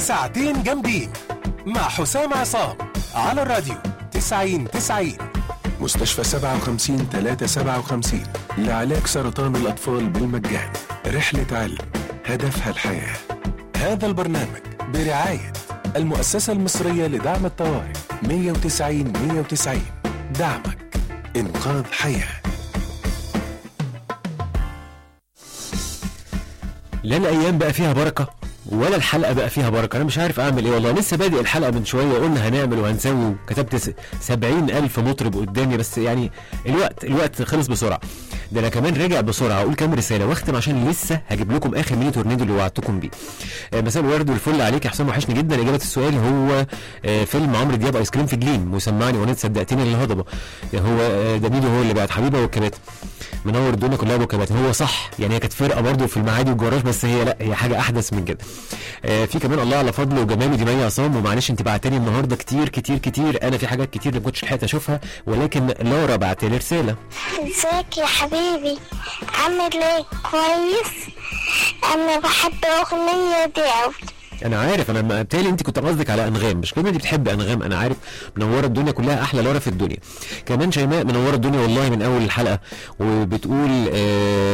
ساعتين جامدين مع حسام عصام على الراديو 90 90 مستشفى 57 357 لعلاج سرطان الأطفال بالمجان رحلة علم هدفها الحياة هذا البرنامج برعاية المؤسسة المصرية لدعم الطوارئ 190 190 دعمك إنقاذ حياه لا الايام بقى فيها بركه ولا الحلقه بقى فيها بركه انا مش عارف اعمل ايه والله لسه بادئ الحلقه من شويه قلنا هنعمل وهنسوي كتبت س- سبعين الف مطرب قدامي بس يعني الوقت الوقت خلص بسرعه ده انا كمان راجع بسرعه اقول كام رساله واختم عشان لسه هجيب لكم اخر ميني تورنيدو اللي وعدتكم بيه آه، مساء الورد والفل عليك يا حسام وحشني جدا اجابه السؤال هو آه، فيلم عمرو دياب ايس كريم في جليم وسمعني اغنيه صدقتني الهضبه هو آه، ده ميدو هو اللي بعت حبيبه والكباتن منور الدنيا كلها بوكابات هو صح يعني هي كانت فرقه برضه في المعادي والجراج بس هي لا هي حاجه احدث من كده آه في كمان الله على فضله وجماله دي مي عصام ومعلش انت بعتني النهارده كتير كتير كتير انا في حاجات كتير ما كنتش لحقت اشوفها ولكن لارا بعت لي رساله ازيك يا حبيبي عامل ايه كويس انا بحب اغنية دي اوي انا عارف انا ما- بالتالي انت كنت قصدك على انغام مش كده انت بتحب انغام انا عارف منوره الدنيا كلها احلى لارا في الدنيا كمان شيماء منوره الدنيا والله من اول الحلقه وبتقول آه